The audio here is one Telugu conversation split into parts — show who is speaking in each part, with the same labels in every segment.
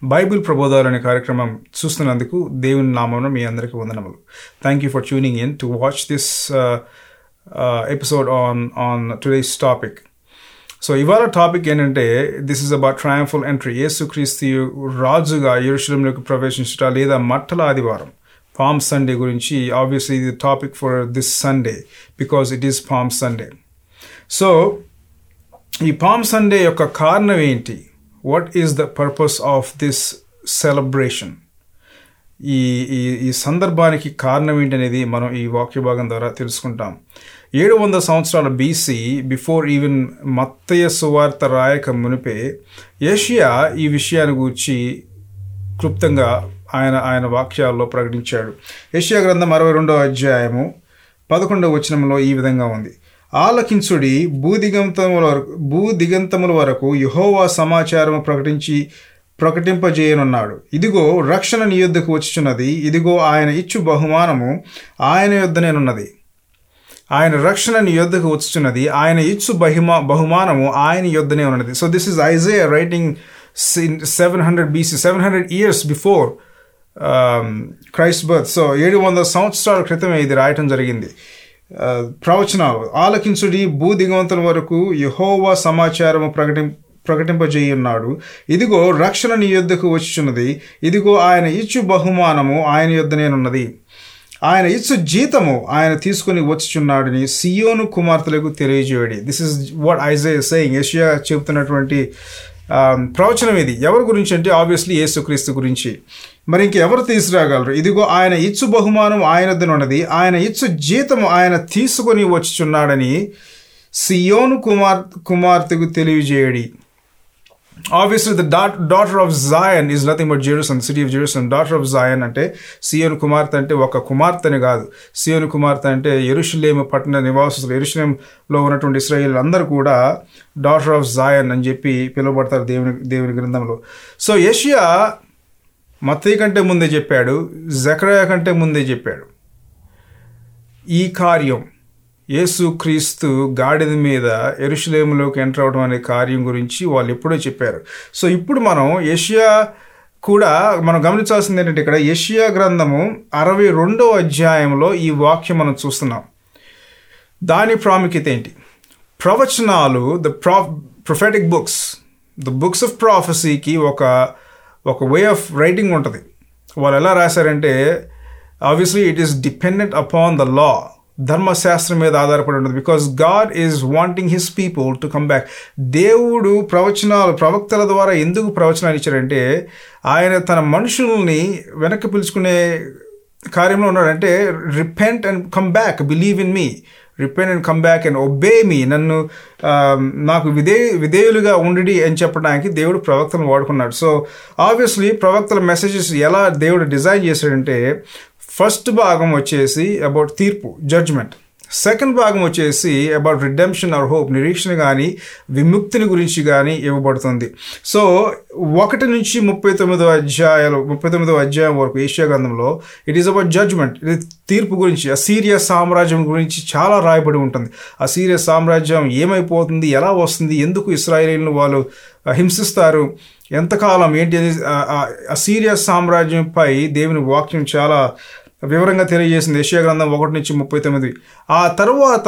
Speaker 1: బైబిల్ ప్రబోధాలు అనే కార్యక్రమం చూస్తున్నందుకు దేవుని నామమున మీ అందరికీ వందనములు thank you for tuning in to watch this episode on on today's topic so ఇవాళ టాపిక్ ఏంటంటే this is about triumphal entry యేసుక్రీస్తు రాజుగా ఎరుశలంలోకి ప్రవేశించట లేదా మట్టల ఆదివారం పామ్ సండే గురించి ఆబ్వియస్లీ ఇది topic for this Sunday because it is palm Sunday so ఈ పామ్ సండే యొక్క కారణం ఏంటి what is the purpose of this celebration ఈ ఈ ఈ సందర్భానికి కారణం ఏంటనేది మనం ఈ వాక్య భాగం ద్వారా తెలుసుకుంటాం ఏడు వందల సంవత్సరాల బీసీ బిఫోర్ ఈవెన్ మత్తయ్య సువార్త రాయక మునిపే ఏషియా ఈ విషయాన్ని గూర్చి క్లుప్తంగా ఆయన ఆయన వాక్యాల్లో ప్రకటించాడు ఏషియా గ్రంథం అరవై రెండవ అధ్యాయము పదకొండవ వచనంలో ఈ విధంగా ఉంది ఆలకించుడి భూదిగంతముల వరకు భూదిగంతముల వరకు యహోవా సమాచారము ప్రకటించి ప్రకటింపజేయనున్నాడు ఇదిగో రక్షణ నీ యొద్దకు వచ్చుచున్నది ఇదిగో ఆయన ఇచ్చు బహుమానము ఆయన యొద్దనేనున్నది ఆయన రక్షణ నీ యొద్దకు వచ్చుచున్నది ఆయన ఇచ్చు బహిమా బహుమానము ఆయన యొద్దనే ఉన్నది so this is Isaiah writing seven hundred BC seven hundred years before Christ birth so ఏడు వందల సంవత్సరాల క్రితమే ఇది రాయటం జరిగింది ప్రవచనాలు ఆలకించుడి భూ దిగవంతుల వరకు యహోవా సమాచారము ప్రకటి ప్రకటింపజేయున్నాడు ఇదిగో రక్షణ నీ యొద్దకు వచ్చుచున్నది ఇదిగో ఆయన ఇచ్చు బహుమానము ఆయన యొద్దనేనున్నది ఆయన ఇచ్చు జీతము ఆయన తీసుకుని వచ్చుచున్నాడని సియోను కుమార్తెలకు తెలియజేయడి this is what Isaiah saying Isaiah చెబుతున్నటువంటి ప్రవచనం ఇది ఎవరి గురించి అంటే ఆబ్వియస్లీ యేసుక్రీస్తు గురించి మరి ఇంకెవరు తీసుకురాగలరు ఇదిగో ఆయన ఇచ్చు బహుమానం ఆయన ఉన్నది ఆయన ఇచ్చు జీతము ఆయన తీసుకొని వచ్చుచున్నాడని సియోను కుమార్ కుమార్తెకు తెలియజేయడి obviously the dot daughter of Zion is nothing but Jerusalem city of Jerusalem daughter of Zion అంటే సియోను కుమార్తె అంటే ఒక కుమార్తెని కాదు సియోను కుమార్తె అంటే ఎరుషులేము పట్టణ నివాసులు ఎరుషులేంలో ఉన్నటువంటి ఇస్రాయిల్ అందరూ కూడా డాటర్ ఆఫ్ జాయన్ అని చెప్పి పిలువబడతారు దేవుని దేవుని గ్రంథంలో సో ఏషియా మత్తయ్య కంటే ముందే చెప్పాడు జకరయ కంటే ముందే చెప్పాడు ఈ కార్యం యేసుక్రీస్తు గాడిద మీద ఎరుషులేములోకి ఎంటర్ అవడం అనే కార్యం గురించి వాళ్ళు ఎప్పుడో చెప్పారు సో ఇప్పుడు మనం ఏషియా కూడా మనం గమనించాల్సింది ఏంటంటే ఇక్కడ ఏషియా గ్రంథము అరవై రెండవ అధ్యాయంలో ఈ వాక్యం మనం చూస్తున్నాం దాని ప్రాముఖ్యత ఏంటి ప్రవచనాలు the pro prophetic books the books of ప్రాఫెసీకి ఒక ఒక వే ఆఫ్ రైటింగ్ ఉంటుంది వాళ్ళు ఎలా రాశారంటే obviously it is dependent upon the law ధర్మశాస్త్రం మీద ఆధారపడి ఉంటుంది because God is wanting his people to come back దేవుడు ప్రవచనాలు ప్రవక్తల ద్వారా ఎందుకు ప్రవచనాలు ఇచ్చారంటే ఆయన తన మనుషుల్ని వెనక్కి పిలుచుకునే కార్యంలో ఉన్నాడంటే repent and come back believe in me repent and come back and obey me నన్ను నాకు విధే విధేయులుగా ఉండి అని చెప్పడానికి దేవుడు ప్రవక్తలను వాడుకున్నాడు సో ఆబ్వియస్లీ ప్రవక్తల మెసేజెస్ ఎలా దేవుడు డిజైన్ చేశాడంటే ఫస్ట్ భాగం వచ్చేసి అబౌట్ తీర్పు జడ్జ్మెంట్ సెకండ్ భాగం వచ్చేసి అబౌట్ రిడెంప్షన్ ఆర్ హోప్ నిరీక్షణ కానీ విముక్తిని గురించి కానీ ఇవ్వబడుతుంది సో ఒకటి నుంచి ముప్పై తొమ్మిదో అధ్యాయాలు ముప్పై తొమ్మిదో అధ్యాయం వరకు ఏషియా గ్రంథంలో ఇట్ ఈస్ అబౌట్ జడ్జ్మెంట్ ఇది తీర్పు గురించి అసీరియా సామ్రాజ్యం గురించి చాలా రాయబడి ఉంటుంది అసీరియా సామ్రాజ్యం ఏమైపోతుంది ఎలా వస్తుంది ఎందుకు ఇస్రాయేలీలను వాళ్ళు హింసిస్తారు ఎంతకాలం ఏంటి అని అసీరియా సామ్రాజ్యంపై దేవుని వాక్యం చాలా వివరంగా తెలియజేసింది ఏషియా గ్రంథం ఒకటి నుంచి ముప్పై తొమ్మిది ఆ తర్వాత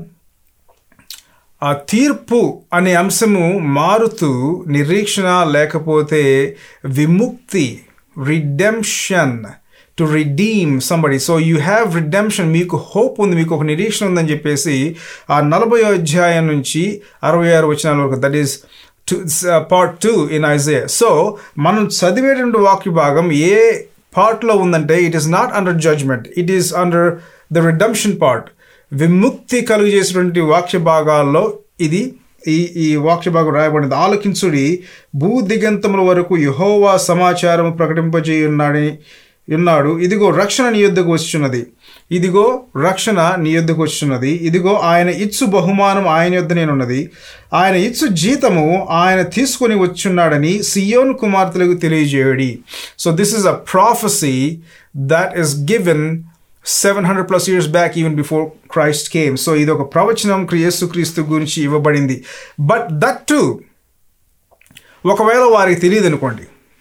Speaker 1: ఆ తీర్పు అనే అంశము మారుతూ నిరీక్షణ లేకపోతే విముక్తి redemption to redeem somebody so you have redemption మీకు హోప్ ఉంది మీకు ఒక నిరీక్షణ ఉందని చెప్పేసి ఆ నలభై అధ్యాయం నుంచి అరవై ఆరు వచ్చిన వరకు that is two part two in Isaiah so మనం చదివేటువంటి వాక్య భాగం ఏ పార్ట్లో ఉందంటే it is not under judgment it is under the redemption part విముక్తి కలుగు చేసినటువంటి వాక్య భాగాల్లో ఇది ఈ ఈ వాక్య భాగం రాయబడింది ఆలకించుడి భూ దిగంతముల వరకు యహోవా సమాచారం ప్రకటింపజేయున్నాడని ఉన్నాడు ఇదిగో రక్షణ నీ యొద్దకు వచ్చున్నది ఇదిగో రక్షణ నీ యొద్దకు వచ్చున్నది ఇదిగో ఆయన ఇచ్చు బహుమానం ఆయన యొద్ద నేనున్నది ఆయన ఇచ్చు జీతము ఆయన తీసుకొని వచ్చున్నాడని సియోన్ కుమార్తెలకు తెలియజేయడి so this is a prophecy that is given seven hundred plus years back even before Christ came so ఇది ఒక ప్రవచనం క్రియేసు క్రీస్తు గురించి ఇవ్వబడింది బట్ దట్ టు ఒకవేళ వారికి తెలియదు అనుకోండి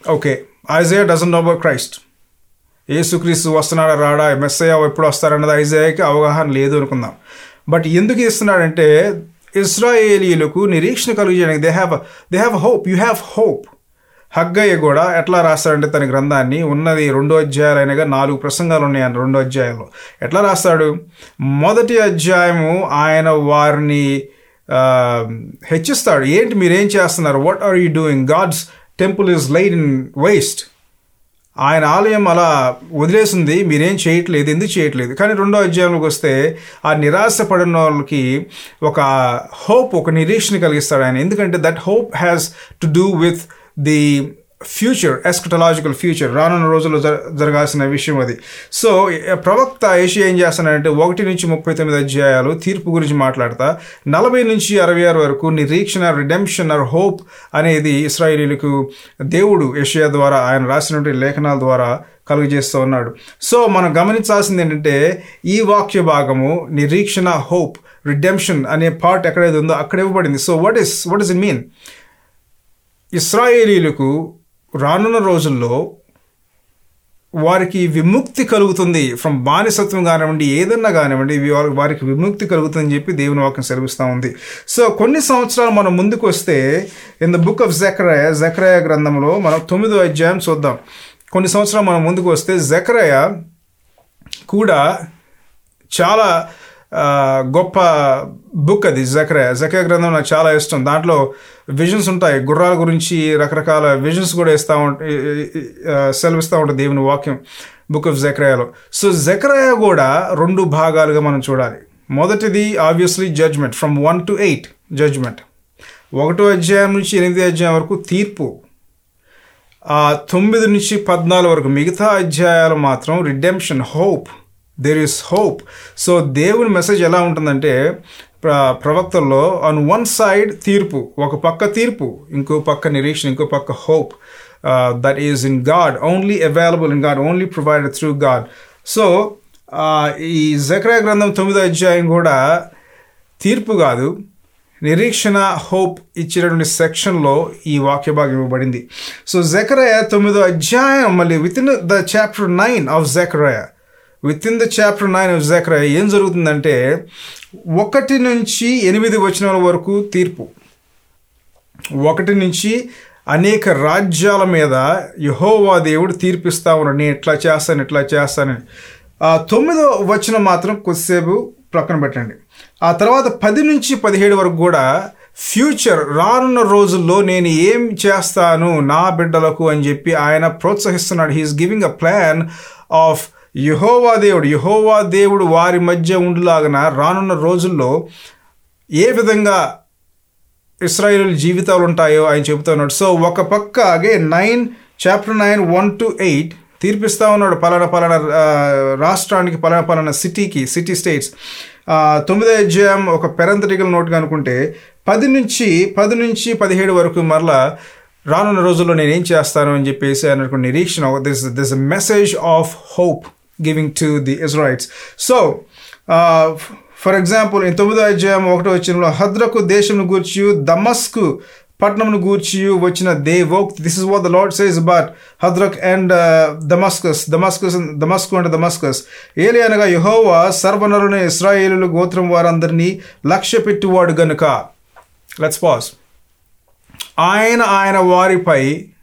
Speaker 1: okay Isaiah doesn't know about Christ యేసుక్రీస్తు వస్తున్నాడా రాడా మెస్సయ్య ఎప్పుడు వస్తారన్నది ఐజయాకి అవగాహన లేదు అనుకుందాం బట్ ఎందుకు ఇస్తున్నాడంటే ఇస్రాయేలీలకు నిరీక్షణ కలిగించడానికి they have they have hope you have hope హగ్గయ్య కూడా ఎట్లా రాస్తాడంటే తన గ్రంథాన్ని ఉన్నది రెండో అధ్యాయాలైనగా నాలుగు ప్రసంగాలు ఉన్నాయి ఆయన రెండో అధ్యాయంలో ఎట్లా రాస్తాడు మొదటి అధ్యాయము ఆయన వారిని ఆ, హెచ్చిస్తాడు ఏంటి మీరేం చేస్తున్నారు what are you doing God's temple is లైట్ ఇన్ వేస్ట్ ఆయన ఆలయం అలా వదిలేసింది మీరేం చేయట్లేదు ఎందుకు చేయట్లేదు కానీ రెండో అధ్యాయంలోకి వస్తే ఆ నిరాశపడిన వాళ్ళకి ఒక హోప్ ఒక నిరీక్షణ కలిగిస్తాడు ఆయన ఎందుకంటే that hope has to do with the future eschatological future రానున్న రోజుల్లో జర జరగాల్సిన విషయం అది సో ప్రవక్త ఏషియా ఏం చేస్తానంటే ఒకటి నుంచి ముప్పై తొమ్మిది అధ్యాయాలు తీర్పు గురించి మాట్లాడతా నలభై నుంచి అరవై ఆరు వరకు నిరీక్షణ రిడెంప్షన్ ఆర్ హోప్ అనేది ఇస్రాయేలీలకు దేవుడు ఏషియా ద్వారా ఆయన రాసినటువంటి లేఖనాల ద్వారా కలుగజేస్తూ ఉన్నాడు సో మనం గమనించాల్సింది ఏంటంటే ఈ వాక్య భాగము నిరీక్షణ హోప్ రిడెంప్షన్ అనే పార్ట్ ఎక్కడైతే ఉందో అక్కడ ఇవ్వబడింది so what is what is it mean ఇస్రాయేలీలకు రానున్న రోజుల్లో వారికి విముక్తి కలుగుతుంది ఫ్రమ్ బానిసత్వం కానివ్వండి ఏదన్నా కానివ్వండి ఇవి వారి- వారికి విముక్తి కలుగుతుందని చెప్పి దేవుని వాక్యం సెలవిస్తూ ఉంది సో కొన్ని సంవత్సరాలు మనం ముందుకు వస్తే ఇన్ ద బుక్ ఆఫ్ జక్రయ జక్రయ గ్రంథంలో మనం తొమ్మిదో అధ్యాయం చూద్దాం కొన్ని సంవత్సరాలు మనం ముందుకు వస్తే జక్రయ కూడా చాలా ఆ, గొప్ప బుక్ అది జకరయ జకయ గ్రంథం నాకు చాలా ఇష్టం దాంట్లో విజన్స్ ఉంటాయి గుర్రాల గురించి రకరకాల విజన్స్ కూడా ఇస్తూ ఉంటాయి సెలవిస్తూ ఉంటుంది దేవుని వాక్యం బుక్ ఆఫ్ జకరయాలో సో జకరయ కూడా రెండు భాగాలుగా మనం చూడాలి మొదటిది obviously judgment from one to eight judgment ఒకటో అధ్యాయం నుంచి ఎనిమిది అధ్యాయం వరకు తీర్పు ఆ తొమ్మిది నుంచి పద్నాలుగు వరకు మిగతా అధ్యాయాలు మాత్రం redemption hope there is hope so దేవుని మెసేజ్ ఎలా ఉంటుందంటే ప్ర ప్రవక్తల్లో ఆన్ వన్ సైడ్ తీర్పు ఒక పక్క తీర్పు ఇంకో పక్క నిరీక్షణ ఇంకో పక్క hope that is in God only available in God only provided through God so ఈ జక్రా గ్రంథం తొమ్మిదో అధ్యాయం కూడా తీర్పు కాదు నిరీక్షణ హోప్ ఇచ్చినటువంటి సెక్షన్లో ఈ వాక్య భాగం ఇవ్వబడింది సో జకరయ తొమ్మిదో అధ్యాయం మళ్ళీ within the chapter nine of జకరయ within the chapter nine of జకరయ ఏం జరుగుతుందంటే ఒకటి నుంచి ఎనిమిది వచనాల వరకు తీర్పు ఒకటి నుంచి అనేక రాజ్యాల మీద యహోవా దేవుడు తీర్పిస్తా ఉన్నాడు నేను ఇట్లా చేస్తాను ఇట్లా చేస్తానని ఆ తొమ్మిదో వచనం మాత్రం కొద్దిసేపు ప్రక్కన పెట్టండి ఆ తర్వాత పది నుంచి పదిహేడు వరకు కూడా ఫ్యూచర్ రానున్న రోజుల్లో నేను ఏం చేస్తాను నా బిడ్డలకు అని చెప్పి ఆయన ప్రోత్సహిస్తున్నాడు he's giving a plan of యహోవా దేవుడు యహోవా దేవుడు వారి మధ్య ఉండులాగన రానున్న రోజుల్లో ఏ విధంగా ఇస్రాయేల్ జీవితాలు ఉంటాయో ఆయన చెబుతున్నాడు సో ఒక పక్క again nine chapter nine one to eight తీర్పిస్తా ఉన్నాడు పలానా పలానా ఆ, రాష్ట్రానికి పలానా పలానా సిటీకి సిటీ స్టేట్స్ ఆ, తొమ్మిదో అధ్యాయం ఒక పెరంతటికల్ నోట్గా అనుకుంటే పది నుంచి పది నుంచి పదిహేడు వరకు మరలా రానున్న రోజుల్లో నేను ఏం చేస్తాను అని చెప్పేసి అనుకున్న నిరీక్షణ this this message of hope giving to the Israelites so for example ఈ తొమ్మిదో అధ్యాయం ఒకటో వచ్చిన హద్రకు దేశంను గూర్చి దమస్కు పట్నంను గూర్చి వచ్చిన దే వోక్ this is what the Lord says but Hadrach and Damascus Damascus దమస్కు అండ్ దమస్కస్ ఏలి అనగా యహోవా సర్వనరుని ఇస్రాయేలు గోత్రం వారందరినీ లక్ష్య పెట్టువాడు గనుక లెట్స్ పాస్ ఆయన ఆయన వారిపై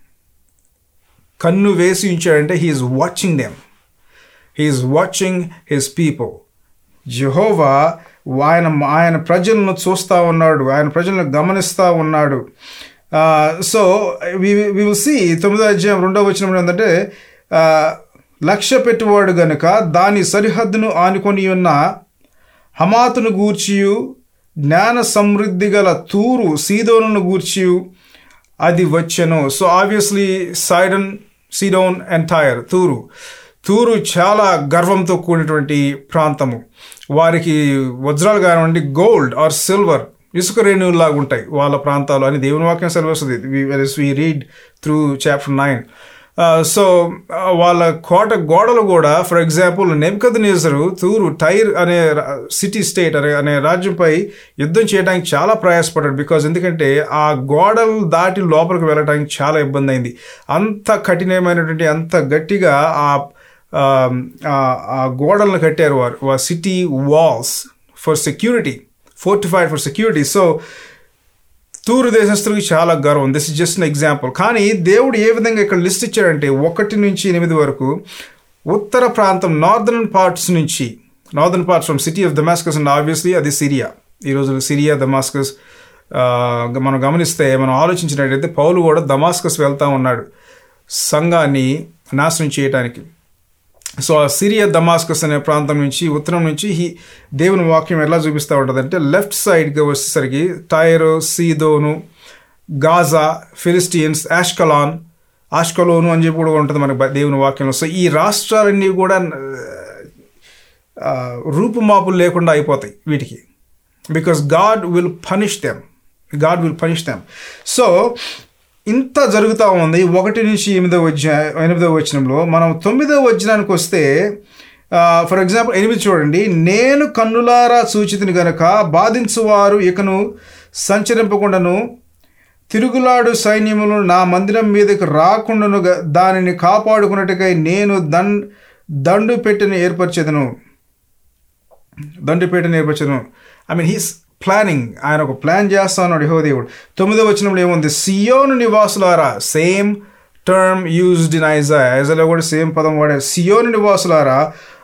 Speaker 1: కన్ను వేసి ఉంచాడంటే he's watching them he's watching his people Jehovah ఆయన ఆయన ప్రజలను చూస్తూ ఉన్నాడు ఆయన ప్రజలను గమనిస్తూ ఉన్నాడు సో వి విల్ సి తొమ్మిదో అధ్యాయం రెండో వచ్చిన ఏంటంటే లక్ష్య పెట్టువాడు గనుక దాని సరిహద్దును ఆనుకొని ఉన్న హమాతును గూర్చియు జ్ఞాన సమృద్ధి గల తూరు సీదోనును గూర్చియు అది వచ్చెను so obviously Sidon Sidon entire తూరు తూరు చాలా గర్వంతో కూడినటువంటి ప్రాంతము వారికి వజ్రాలు కానివ్వండి గోల్డ్ ఆర్ సిల్వర్ ఇసుక రేణువులాగా ఉంటాయి వాళ్ళ ప్రాంతాలు అని దేవుని వాక్యం సెలవుస్తుంది we read through chapter nine so వాళ్ళ కోట గోడలు కూడా ఫర్ ఎగ్జాంపుల్ నెమ్కద్ నేజరు తూరు టైర్ అనే సిటీ స్టేట్ అనే అనే రాజ్యంపై యుద్ధం చేయడానికి చాలా ప్రయాసపడ్డాడు బికాజ్ ఎందుకంటే ఆ గోడలు దాటి లోపలికి వెళ్ళడానికి చాలా ఇబ్బంది అయింది అంత కఠినమైనటువంటి అంత గట్టిగా ఆ ఆ గోడలను కట్టారు వారు city walls for security fortified for security so తూరు దేశస్తులకి చాలా గర్వం this is just an example కానీ దేవుడు ఏ విధంగా ఇక్కడ లిస్ట్ ఇచ్చాడంటే ఒకటి నుంచి ఎనిమిది వరకు ఉత్తర ప్రాంతం నార్దర్న్ పార్ట్స్ నుంచి northern parts from city of Damascus and obviously అది సిరియా ఈరోజు సిరియా దమాస్కస్ మనం గమనిస్తే మనం ఆలోచించినట్టయితే పౌలు కూడా దమాస్కస్ వెళ్తా ఉన్నాడు సంఘాన్ని నాశనం చేయడానికి సో ఆ సిరియా దమాస్కస్ అనే ప్రాంతం నుంచి ఉత్తరం నుంచి ఈ దేవుని వాక్యం ఎలా చూపిస్తూ ఉంటుంది అంటే లెఫ్ట్ సైడ్గా వచ్చేసరికి టైర్ సీదోను గాజా ఫిలిస్టియన్స్ ఆష్కలాన్ ఆష్కలోను అని చెప్పి కూడా ఉంటుంది మనకి దేవుని వాక్యంలో సో ఈ రాష్ట్రాలన్నీ కూడా రూపుమాపులు లేకుండా అయిపోతాయి వీటికి because God will punish them God will punish them so ఇంత జరుగుతూ ఉంది ఒకటి నుంచి ఎనిమిదవ వచ్చిన ఎనిమిదవ వచనంలో మనం తొమ్మిదవ వచనానికి వస్తే ఫర్ ఎగ్జాంపుల్ ఎనిమిది చూడండి నేను కన్నులారా సూచితిని గనక బాధించువారు ఇకను సంచరింపకుండాను తిరుగులాడు సైన్యములు నా మందిరం మీదకి రాకుండాను దానిని కాపాడుకున్నట్టుకై నేను దం దండు పెట్టిన ఏర్పరిచేదను దండు పెట్టిన ఏర్పరచను ఐ మీన్ హీస్ ప్లానింగ్ ఆయన ఒక ప్లాన్ చేస్తా ఉన్నాడు యహోదేవుడు తొమ్మిదో వచనంలో ఏముంది సియోను నివాసులారా same term used in Isaiah ఐజాలో కూడా సేమ్ పదం వాడారు సియోను నివాసులారా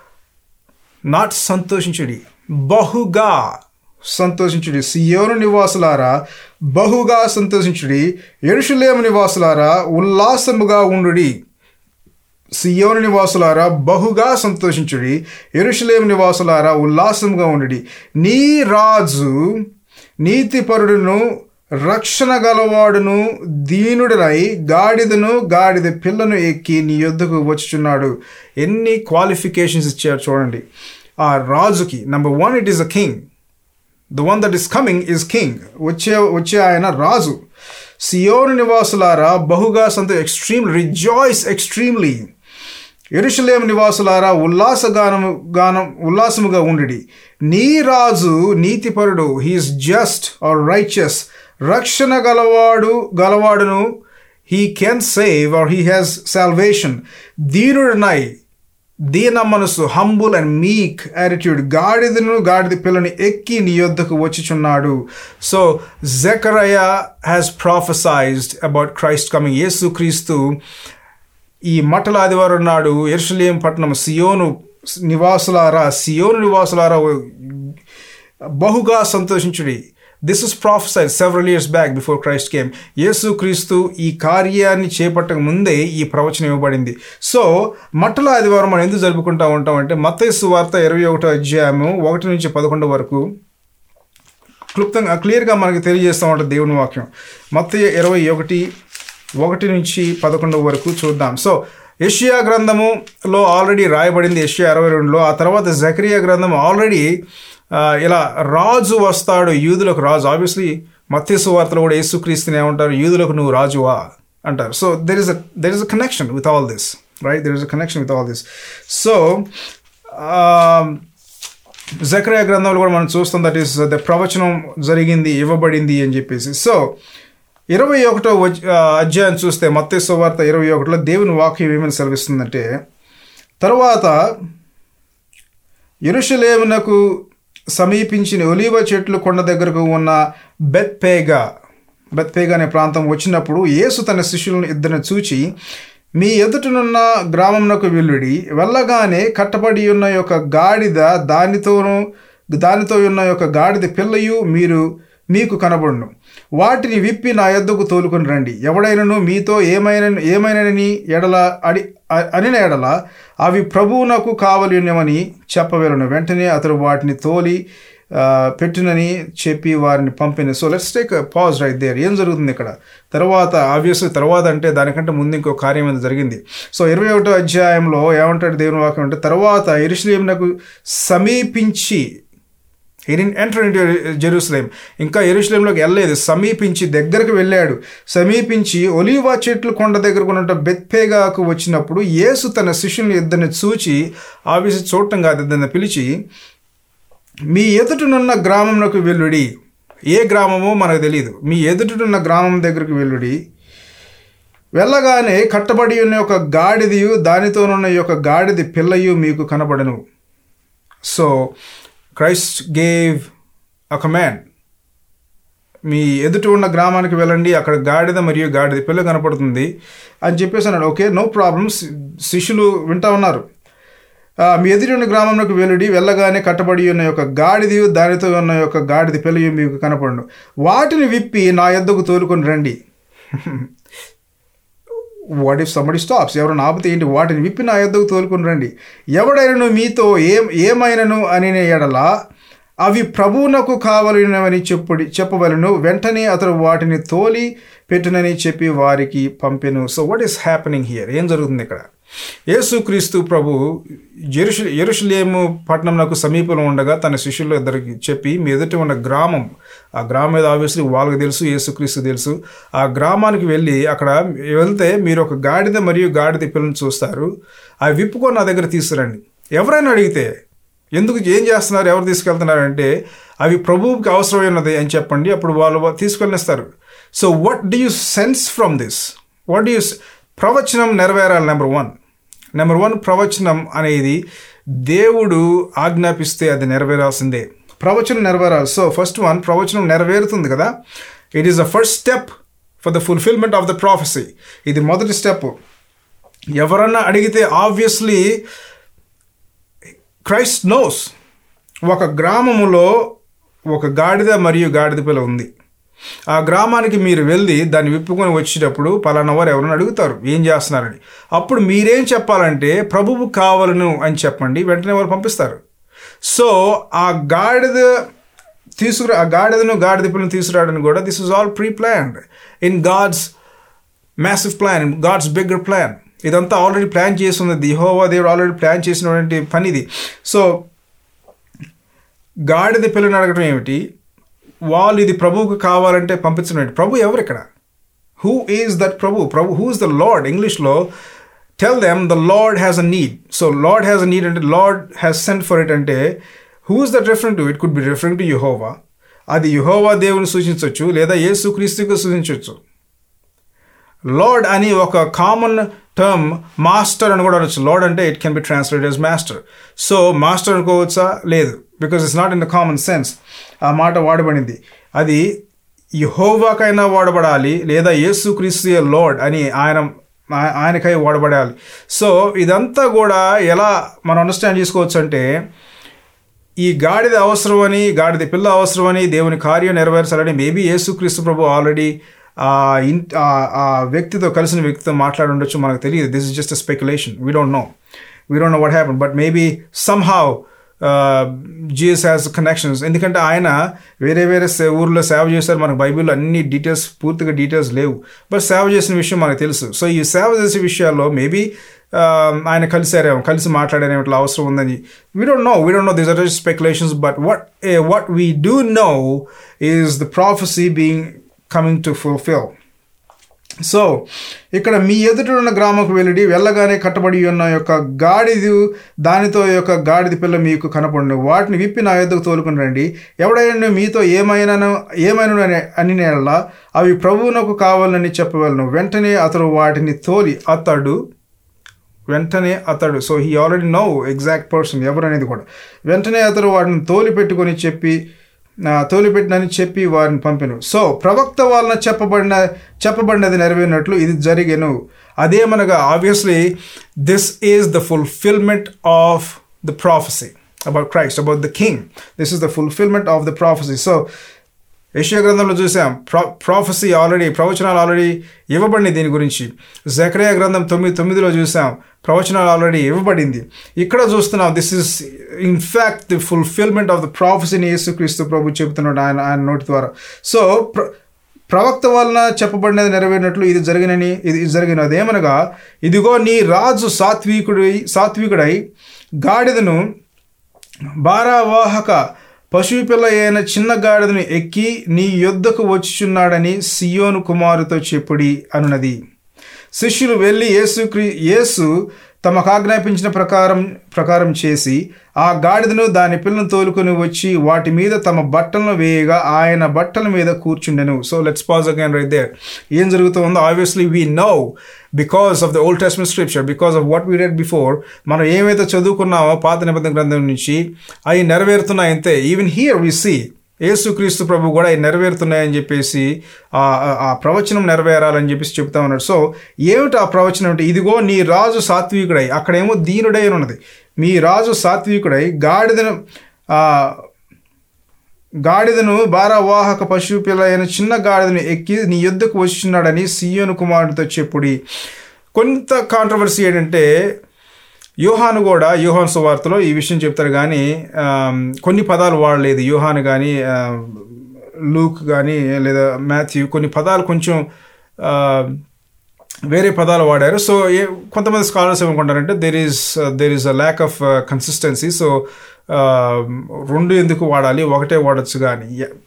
Speaker 1: నాట్ సంతోషించుడి బహుగా సంతోషించుడి సియోను నివాసులారా బహుగా సంతోషించుడి ఎరుషులేము నివాసులారా ఉల్లాసముగా ఉండుడి సియోను నివాసులారా బహుగా సంతోషించుడి ఎరుషులేం నివాసులారా ఉల్లాసంగా ఉండి నీ రాజు నీతిపరుడును రక్షణ గలవాడును దీనుడనై గాడిదను గాడిద పిల్లను ఎక్కి నీ యొద్దకు వచ్చుచున్నాడు ఎన్ని క్వాలిఫికేషన్స్ ఇచ్చారు చూడండి ఆ రాజుకి number one it is a king the one that is coming is king వచ్చే వచ్చే ఆయన రాజు సియోను నివాసులారా బహుగా సంతో ఎక్స్ట్రీమ్ రిజాయిస్ ఎక్స్ట్రీమ్లీ ఎరుషలేం నివాసులారా ఉల్లాస గానము గానం ఉల్లాసముగా ఉండి నీ రాజు నీతిపరుడు హీఈస్ జస్ట్ ఆర్ రైచస్ రక్షణ గలవాడు గలవాడును he can save or he has salvation దీనుడునై దీన మనసు హంబుల్ అండ్ మీక్ యాటిట్యూడ్ గాడిదను గాడిద పిల్లని ఎక్కి నీ యొద్దకు వచ్చిచున్నాడు so Zechariah has prophesied about Christ coming యేసు క్రీస్తు ఈ మట్టల ఆదివారం నాడు ఎరుషలేం పట్టణం సియోను నివాసులారా సియోను నివాసులారా బహుగా సంతోషించుడి this is prophesied several years back before Christ came యేసు క్రీస్తు ఈ కార్యాన్ని చేపట్టక ముందే ఈ ప్రవచనం ఇవ్వబడింది సో మట్టల ఆదివారం మనం ఎందుకు జరుపుకుంటా ఉంటాం అంటే మత్తైసు వార్త ఇరవై ఒకటో అధ్యాయము ఒకటి నుంచి పదకొండు వరకు క్లుప్తంగా క్లియర్గా మనకి తెలియజేస్తూ ఉంటుంది దేవుని వాక్యం మత్తయ్య ఇరవై ఒకటి ఒకటి నుంచి పదకొండు వరకు చూద్దాం సో ఏషియా గ్రంథములో ఆల్రెడీ రాయబడింది ఏషియా అరవై రెండులో ఆ తర్వాత జకరియా గ్రంథం ఆల్రెడీ ఇలా రాజు వస్తాడు యూదులకు రాజు ఆబ్వియస్లీ మత్స్సు వార్తలో కూడా యేసుక్రీస్తుని ఏమంటారు యూదులకు నువ్వు రాజువా అంటారు so there is a there is a connection with all this right there is a connection with all this so జకరియా గ్రంథంలో కూడా మనం చూస్తాం దట్ ఈస్ ద ప్రవచనం జరిగింది ఇవ్వబడింది అని చెప్పేసి సో ఇరవై ఒకటో అధ్యాయం చూస్తే మత్స్య వార్త ఇరవై ఒకటిలో దేవుని వాక్యం ఏమని సెలవిస్తుందంటే తర్వాత ఎరుషలేమునకు సమీపించిన ఒలివ చెట్లు కొండ దగ్గరకు ఉన్న బెత్పేగా బెత్పేగా అనే ప్రాంతం వచ్చినప్పుడు యేసు తన శిష్యులను ఇద్దరిని చూచి మీ ఎదుటనున్న గ్రామంనకు వెళ్ళుడి వెళ్ళగానే కట్టబడి ఉన్న యొక్క గాడిద దానితోనూ దానితో ఉన్న యొక్క గాడిద పిల్లయు మీరు మీకు కనబడును వాటిని విప్పి నా యొద్దకు తోలుకొని రండి ఎవడైనను మీతో ఏమైన ఏమైనని ఎడల అడి అనిన ఎడల అవి ప్రభువునకు కావలినవని చెప్పవలను వెంటనే అతడు వాటిని తోలి పెట్టినని చెప్పి వారిని పంపిన so let's take pause right there ఏం జరుగుతుంది ఇక్కడ తర్వాత ఆబ్వియస్లీ తర్వాత అంటే దానికంటే ముందు ఇంకో కార్యం అనేది జరిగింది సో ఇరవై ఒకటో అధ్యాయంలో ఏమంటాడు దేవుని వాక్యం అంటే తర్వాత ఎరుషులేమునకు సమీపించి he did enter into Jerusalem ఇంకా ఎరుసలేంలోకి వెళ్ళలేదు సమీపించి దగ్గరకు వెళ్ళాడు సమీపించి ఒలీవా చెట్లు కొండ దగ్గరకు ఉన్న బెత్పేగాకు వచ్చినప్పుడు యేసు తన శిష్యుల్ని ఇద్దరిని చూచి ఆఫీసు చూడటం కాదు ఇద్దరిని పిలిచి మీ ఎదుటనున్న గ్రామంలోకి వెళ్ళుడి ఏ గ్రామమో మనకు తెలియదు మీ ఎదుటనున్న గ్రామం దగ్గరకు వెళ్ళుడి వెళ్ళగానే కట్టబడి ఉన్న ఒక గాడిదయు దానితోనున్న ఈ యొక్క గాడిది పిల్లయు మీకు కనబడను so Christ gave a command మీ ఎదుట ఉన్న గ్రామానికి వెళ్ళండి అక్కడ గాడిద మరియు గాడిద పిల్ల కనపడుతుంది అని చెప్పేసి అన్నాడు ఓకే నో ప్రాబ్లమ్స్ శిష్యులు వింటా ఉన్నారు ఆ, మీ ఎదుటి ఉన్న గ్రామంలోకి వెళ్ళడి వెళ్ళగానే కట్టబడి ఉన్న యొక్క గాడిది దానితో ఉన్న యొక్క గాడిద పిల్లయు మీకు కనపడను వాటిని విప్పి నా యొద్దకు తోలుకొని రండి వాట్ ఇఫ్ సమడి స్టాప్స్ ఎవరైనా ఆపితే ఏంటి వాటిని విప్పి నా యొద్దకు తోలుకొని రండి ఎవడైనను మీతో ఏం ఏమైనను అని ఎడలా అవి ప్రభువునకు కావలనవని చెప్పుడి చెప్పవలను వెంటనే అతడు వాటిని తోలి పెట్టునని చెప్పి వారికి పంపెను so what is happening here ఏం జరుగుతుంది ఇక్కడ యేసుక్రీస్తు ప్రభు జెరుషు ఎరుషులేము పట్టణంకు సమీపంలో ఉండగా తన శిష్యులు ఇద్దరికి చెప్పి మీ ఎదుట ఉన్న గ్రామం ఆ గ్రామం మీద ఆబ్వియస్లీ వాళ్ళకి తెలుసు యేసుక్రీస్తు తెలుసు ఆ గ్రామానికి వెళ్ళి అక్కడ వెళ్తే మీరు ఒక గాడిద మరియు గాడిద పిల్లని చూస్తారు అవి విప్పుకొని నా దగ్గర తీసుకురండి ఎవరైనా అడిగితే ఎందుకు ఏం చేస్తున్నారు ఎవరు తీసుకెళ్తున్నారు అంటే అవి ప్రభువుకి అవసరమైనది అని చెప్పండి అప్పుడు వాళ్ళు తీసుకెళ్ళిస్తారు so what do you sense from this what do you ప్రవచనం నెరవేరాలి నెంబర్ వన్ నెంబర్ వన్ ప్రవచనం అనేది దేవుడు ఆజ్ఞాపిస్తే అది నెరవేరాల్సిందే ప్రవచనం నెరవేరాలి సో ఫస్ట్ వన్ ప్రవచనం నెరవేరుతుంది కదా it is the first step for the fulfilment of the prophecy ఇది మొదటి స్టెప్ ఎవరన్నా అడిగితే ఆబ్వియస్లీ క్రైస్ట్ నోస్ ఒక గ్రామములో ఒక గాడిద మరియు గాడిద పిల్ల ఉంది ఆ గ్రామానికి మీరు వెళ్ళి దాన్ని విప్పుకొని వచ్చేటప్పుడు పలానా వారు ఎవరైనా అడుగుతారు ఏం చేస్తున్నారని అప్పుడు మీరేం చెప్పాలంటే ప్రభువు కావాలను అని చెప్పండి వెంటనే వారు పంపిస్తారు సో ఆ గాడిద తీసుకురా ఆ గాడిదను గాడిద పిల్లను తీసుకురావడానికి కూడా this is all pre planned in God's massive plan God's bigger plan ఇదంతా ఆల్రెడీ ప్లాన్ చేసి ఉంది దిహోవా దేవుడు ఆల్రెడీ ప్లాన్ చేసినటువంటి పని ఇది సో గాడిద పిల్లని అడగడం ఏమిటి వాళ్ళు ఇది ప్రభువుకు కావాలంటే పంపించడం ఏంటి ప్రభు ఎవరు ఇక్కడ హూ ఈజ్ దట్ ప్రభు ప్రభు హూ ఇస్ ద లార్డ్ ఇంగ్లీష్లో tell them the lord has a need so lord has a need అంటే lord has sent for it అంటే who is that referent to it could be referent to Jehovah అది యుహోవా దేవుని సూచించవచ్చు లేదా యేసు క్రీస్తుకు సూచించవచ్చు లార్డ్ అని ఒక కామన్ టర్మ్ మాస్టర్ అని కూడా అనొచ్చు లార్డ్ అంటే it can be translate as master so master అనుకోవచ్చా లేదు because it's not in the common sense ఆ మాట వాడబడింది అది యహోవాకైనా వాడబడాలి లేదా యేసు క్రీస్తు లార్డ్ అని ఆయన ఆ- ఆయనకై వాడబడాలి సో ఇదంతా కూడా ఎలా మనం అండర్స్టాండ్ చేసుకోవచ్చు అంటే ఈ గాడిద అవసరమని గాడిద పిల్ల అవసరమని దేవుని కార్యం నెరవేర్చాలని మేబీ యేసుక్రీస్తు ప్రభు ఆల్రెడీ ఆ ఇన్ ఆ- ఆ వ్యక్తితో కలిసిన వ్యక్తితో మాట్లాడి ఉండొచ్చు మనకు తెలియదు this is just a speculation we don't know we don't know what happen but maybe some have Jesus has connections ఎందుకంటే ఆయన వేరే వేరే సే- ఊర్లో సేవ చేశారు మనకు బైబిల్లో అన్ని డీటెయిల్స్ పూర్తిగా డీటెయిల్స్ లేవు బట్ సేవ చేసిన విషయం మనకు తెలుసు సో ఈ సేవ చేసే విషయాల్లో మేబీ ఆయన కలిసారేమో కలిసి మాట్లాడారేమో ఇట్లా అవసరం ఉందని we don't know we don't know this are speculations but what what we do know is the prophecy being coming to fulfil so ఇక్కడ మీ ఎదుట ఉన్న గ్రామంకు వెళ్ళి వెళ్ళగానే కట్టబడి ఉన్న యొక్క గాడిది దానితో యొక్క గాడిద పిల్ల మీకు కనపడును వాటిని విప్పి నా ఎద్దుకు తోలుకుని రండి ఎవడైనా మీతో ఏమైనాను ఏమైనా అని నేల అవి ప్రభువునకు కావాలని చెప్పవలను వెంటనే అతడు వాటిని తోలి అతడు వెంటనే అతడు so he already know exact person ఎవరు అనేది కూడా వెంటనే అతడు వాటిని తోలి పెట్టుకొని చెప్పి ఆ, తోలిపెట్టినని చెప్పి వారిని పంపెను సో ప్రవక్త వలన చెప్పబడిన చెప్పబడినది నెరవేరినట్లు ఇది జరిగెను అదేమనగా obviously this is the fulfilment of the prophecy about Christ about the king this is the fulfilment of the prophecy so యశ్యా గ్రంథంలో చూసాం ప్రా ప్రాఫెసీ ఆల్రెడీ ప్రవచనాలు ఆల్రెడీ ఇవ్వబడింది దీని గురించి జకరియా గ్రంథం తొమ్మిది తొమ్మిదిలో చూసాం ప్రవచనాలు ఆల్రెడీ ఇవ్వబడింది ఇక్కడ చూస్తున్నాం this is in fact the fulfilment of the ప్రాఫెసీని యేసుక్రీస్తు ప్రభు చెబుతున్నాడు ఆయన ఆయన నోటి ద్వారా సో ప్ర ప్రవక్త వలన చెప్పబడినది నెరవేరినట్లు ఇది జరిగినని ఇది జరిగినది ఏమనగా ఇదిగో నీ రాజు సాత్వికుడై సాత్వికుడై గాడిదను భారవాహక పశువు పిల్ల అయిన చిన్న గాడిదను ఎక్కి నీ యొద్దకు వచ్చుచున్నాడని సియోను కుమారుతో చెప్పుడి అనున్నది శిష్యులు వెళ్ళి యేసు యేసు తమకు ఆజ్ఞాపించిన ప్రకారం ప్రకారం చేసి ఆ గాడిదను దాని పిల్లను తోలుకొని వచ్చి వాటి మీద తమ బట్టలను వేయగా ఆయన బట్టల మీద కూర్చుండెను so let's pause again right there ఏం జరుగుతుందో obviously we know because of the old testament scripture because of what we read before మనం ఏమైతే చదువుకున్నామో పాత నిబంధన గ్రంథం నుంచి అవి నెరవేరుతున్నాయి అంతే ఈవెన్ హియర్ వి సీ యేసుక్రీస్తు ప్రభు కూడా అవి నెరవేరుతున్నాయని చెప్పేసి ఆ ప్రవచనం నెరవేరాలని చెప్పేసి చెప్తా ఉన్నాడు సో ఏమిటి ఆ ప్రవచనం అంటే ఇదిగో నీ రాజు సాత్వికుడై అక్కడేమో దీనుడై అని ఉన్నది మీ రాజు సాత్వికుడై గాడిదను గాడిదను భారవాహక పశువు పిల్ల అయిన చిన్న గాడిదను ఎక్కి నీ యుద్ధకు వచ్చినాడని సియోను కుమారుడితో చెప్పుడి కొంత కాంట్రవర్సీ ఏంటంటే యూహాను కూడా యూహాన్ సువార్తలో ఈ విషయం చెప్తారు కానీ కొన్ని పదాలు వాడలేదు యూహాన్ కానీ లూక్ కానీ లేదా మాథ్యూ కొన్ని పదాలు కొంచెం వేరే పదాలు వాడారు సో ఏ కొంతమంది స్కాలర్స్ ఏమనుకుంటారంటే there is there is a lack of consistency so రెండు ఎందుకు వాడాలి ఒకటే వాడచ్చు కానీ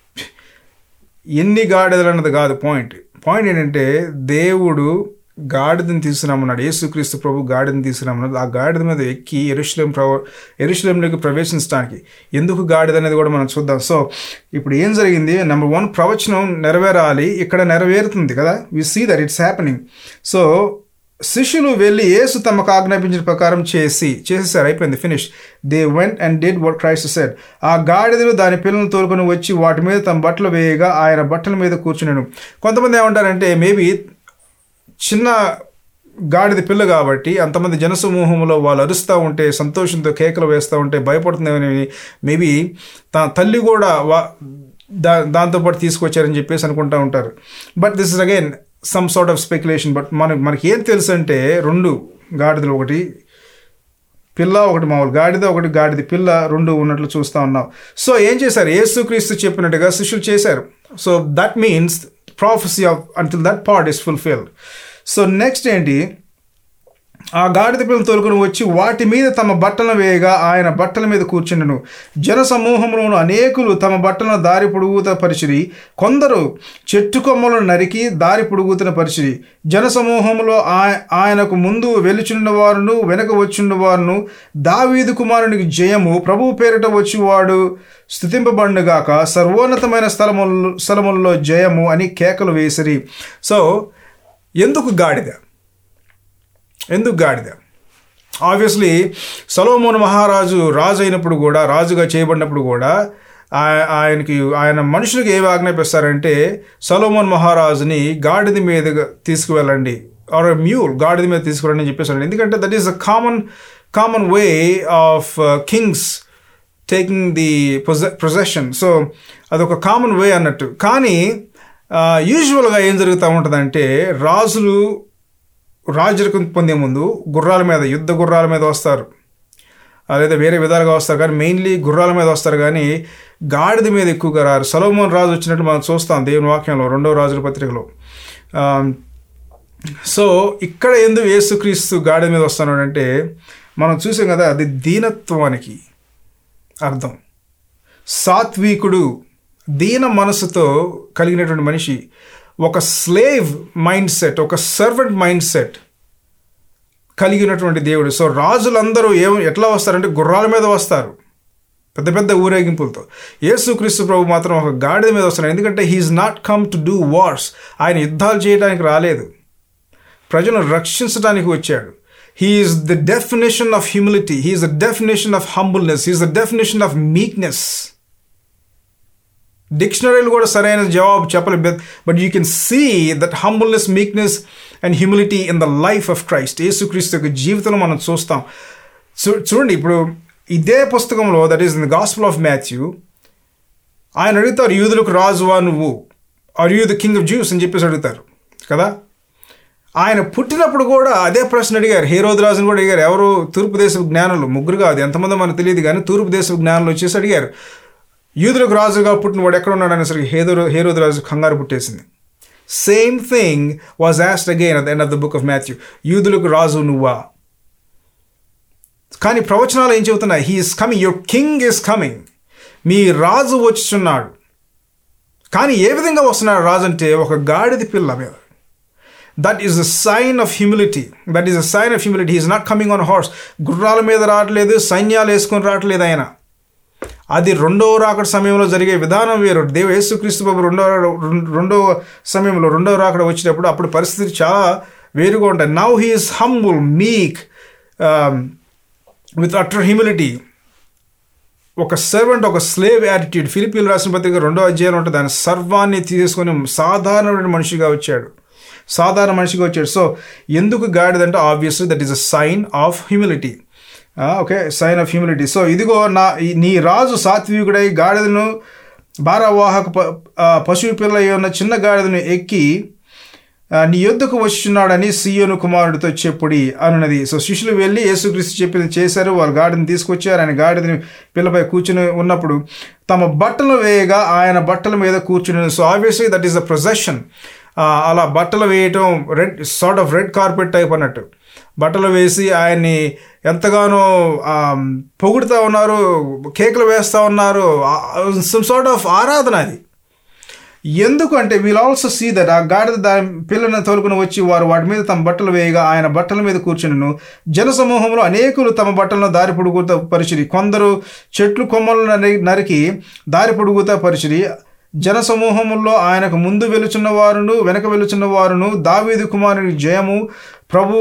Speaker 1: ఎన్ని గాడిదలు అన్నది కాదు పాయింట్ పాయింట్ ఏంటంటే దేవుడు గాడిదని తీసుకురామన్నాడు యేసుక్రీస్తు ప్రభు గాడిదని తీసుకురామన్నాడు ఆ గాడిద మీద ఎక్కి ఎరుశ్లేం ప్రవ ఎరుశ్లేంలోకి ప్రవేశించడానికి ఎందుకు గాడిద అనేది కూడా మనం చూద్దాం సో ఇప్పుడు ఏం జరిగింది నెంబర్ వన్ ప్రవచనం నెరవేరాలి ఇక్కడ నెరవేరుతుంది కదా we see that it's happening so శిష్యులు వెళ్ళి యేసు తమకు ఆజ్ఞాపించిన ప్రకారం చేసి చేసేసారు అయిపోయింది finish they went and did what Christ said ఆ గాడిదలు దాని పిల్లలను తోలుకొని వచ్చి వాటి మీద తమ బట్టలు వేయగా ఆయన బట్టల మీద కూర్చున్నాను కొంతమంది ఏమంటారంటే మేబీ చిన్న గాడిద పిల్ల కాబట్టి అంతమంది జనసమూహంలో వాళ్ళు అరుస్తూ ఉంటే సంతోషంతో కేకలు వేస్తూ ఉంటే భయపడుతుందని మేబీ తన తల్లి కూడా వా దా దాంతోపాటు తీసుకొచ్చారని చెప్పేసి అనుకుంటూ ఉంటారు but this is again some sort of speculation but మన మనకి ఏం తెలుసు అంటే రెండు గాడిదలు ఒకటి పిల్ల ఒకటి మామూలు గాడిద ఒకటి గాడిద పిల్ల రెండు ఉన్నట్లు చూస్తూ ఉన్నాం సో ఏం చేశారు యేసుక్రీస్తు చెప్పినట్టుగా శిష్యులు చేశారు so that means prophecy of until that part is fulfilled so next ఏంటి ఆ గాడిద పిల్లలు తోలుకొని వచ్చి వాటి మీద తమ బట్టలను వేయగా ఆయన బట్టల మీద కూర్చుండెను జన సమూహంలోను అనేకులు తమ బట్టలను దారి పొడుగుత పరిచిరి కొందరు చెట్టు కొమ్మలను నరికి దారి పొడుగుతున్న పరిచిరి జన సమూహంలో ఆయనకు ముందు వెలుచుండ వారును వెనక వచ్చిండ వారును దావీదు కుమారునికి జయము ప్రభు పేరిట వచ్చివాడు స్థుతింపబండుగాక సర్వోన్నతమైన స్థలములు స్థలములలో జయము అని కేకలు వేసిరి సో ఎందుకు గాడిద ఎందుకు గాడిద ఆబ్వియస్లీ సలోమోన్ మహారాజు రాజు అయినప్పుడు కూడా రాజుగా చేయబడినప్పుడు కూడా ఆయనకి ఆయన మనుషులకు ఏమి ఆజ్ఞాపిస్తారంటే సలోమోన్ మహారాజుని గాడిద మీద తీసుకువెళ్ళండి ఆర్ మ్యూల్ గాడిద మీద తీసుకురండి అని చెప్పేసారు ఎందుకంటే that is a common common way of kings taking the పొజె ప్రొజెషన్ సో అదొక కామన్ వే అన్నట్టు కానీ యూజువల్గా ఏం జరుగుతూ ఉంటుందంటే రాజులు రాజరికం పొందే ముందు గుర్రాల మీద యుద్ధ గుర్రాల మీద వస్తారు లేదా వేరే విధాలుగా వస్తారు కానీ మెయిన్లీ గుర్రాల మీద వస్తారు కానీ గాడిద మీద ఎక్కువగా రారు సలోమోన్ రాజు వచ్చినట్టు మనం చూస్తాం దేవుని వాక్యంలో రెండవ రాజుల పత్రికలో సో ఇక్కడ ఎందుకు యేసుక్రీస్తు గాడిద మీద వస్తున్నాడంటే మనం చూసాం కదా అది దీనత్వానికి అర్థం సాత్వికుడు దీన మనసుతో కలిగినటువంటి మనిషి ఒక స్లేవ్ మైండ్ సెట్ ఒక సర్వెంట్ మైండ్ సెట్ కలిగినటువంటి దేవుడు సో రాజులందరూ ఏం ఎట్లా వస్తారంటే గుర్రాల మీద వస్తారు పెద్ద పెద్ద ఊరేగింపులతో యేసుక్రీస్తు ప్రభు మాత్రం ఒక గాడిద మీద వస్తున్నారు ఎందుకంటే he's not come to do wars ఆయన యుద్ధాలు చేయడానికి రాలేదు ప్రజలను రక్షించడానికి వచ్చాడు he's the definition of humility he's the definition of humbleness he's the definition of meekness డిక్షనరీలు కూడా సరైన జవాబు చెప్పలేదు but you can see that humbleness meekness and humility in the life of Christ యేసుక్రీస్తు యొక్క జీవితంలో మనం చూస్తాం చూ చూడండి ఇప్పుడు ఇదే పుస్తకంలో that is in the gospel of Matthew ఆయన అడుగుతారు యూదులకు రాజువా నువ్వు are you the king of Jews అని చెప్పేసి అడుగుతారు కదా ఆయన పుట్టినప్పుడు కూడా అదే ప్రశ్న అడిగారు హేరోద్ రాజుని కూడా అడిగారు ఎవరు తూర్పు దేశపు జ్ఞానులు ముగ్గురు కాదు ఎంతమందో మనకు తెలియదు కానీ తూర్పు దేశపు జ్ఞానులు వచ్చేసి అడిగారు యూదులకు రాజుగా పుట్టిన వాడు ఎక్కడ ఉన్నాడు అనేసరికి హేదో హేరోద్ రాజు కంగారు పుట్టేసింది same thing was asked again at end of the book of Matthew యూదులకు రాజు నువ్వా కానీ ప్రవచనాలు ఏం చెబుతున్నాయి he's coming your king is coming మీ రాజు వచ్చుచున్నాడు కానీ ఏ విధంగా వస్తున్నాడు రాజు అంటే ఒక గాడిద పిల్ల మీద that is a sign of humility that is a sign of humility is not coming on horse గుర్రాల మీద రావట్లేదు సైన్యాలు వేసుకొని రావట్లేదు ఆయన అది రెండవ రాకడ సమయంలో జరిగే విధానం వేరు దేవ యేసుక్రీస్తు బాబు రెండవ రెండవ సమయంలో రెండవ రాకడ వచ్చినప్పుడు అప్పుడు పరిస్థితి చాలా వేరుగా ఉంటాయి now he's humble meek with utter humility ఒక సర్వెంట్ ఒక స్లేవ్ యాటిట్యూడ్ ఫిలిపీన్ రాసిన పత్రిక రెండో అధ్యాయం ఉంటుంది దాని సర్వాన్ని తీసుకొని సాధారణమైన మనిషిగా వచ్చాడు సాధారణ మనిషిగా వచ్చాడు సో ఎందుకు గాడిదంటే obviously that is a sign of humility okay sign of humility so ఇదిగో నా ఈ- నీ రాజు సాత్వికుడై గాడిదను భారవాహక ప ఆ, పశువు పిల్ల అయి ఉన్న చిన్న గాడిదను ఎక్కి ఆ, నీ యొద్దకు వచ్చుచున్నాడని సియోను కుమారుడితో చెప్పుడి అన్నది సో శిష్యులు వెళ్ళి యేసుక్రీస్తు చెప్పింది చేశారు వాళ్ళు గాడిని తీసుకొచ్చారు ఆయన గాడిదని పిల్లపై కూర్చుని ఉన్నప్పుడు తమ బట్టలు వేయగా ఆయన బట్టల మీద కూర్చుని so obviously that is the procession అలా బట్టలు వేయటం red sort of red carpet type అన్నట్టు బట్టలు వేసి ఆయన్ని ఎంతగానో ఆ, పొగుడుతూ ఉన్నారు కేకులు వేస్తూ ఉన్నారు సమ్ సార్ట్ ఆఫ్ ఆరాధన అది ఎందుకు అంటే వీల్ ఆల్సో సీ దట్ ఆ గాడిద దాని పిల్లను తోలుకుని వచ్చి వారు వాటి మీద తమ బట్టలు వేయగా ఆయన బట్టల మీద కూర్చునిను జనసమూహంలో అనేకులు తమ బట్టలను దారి పొడుగుతా పరిచిరి కొందరు చెట్లు కొమ్మలను నరి- నరికి దారి పొడుగుతా పరిచిరి జనసమూహముల్లో ఆయనకు ముందు వెలుచున్న వారును వెనక వెలుచున్న వారును దావీదు కుమారుని జయము ప్రభు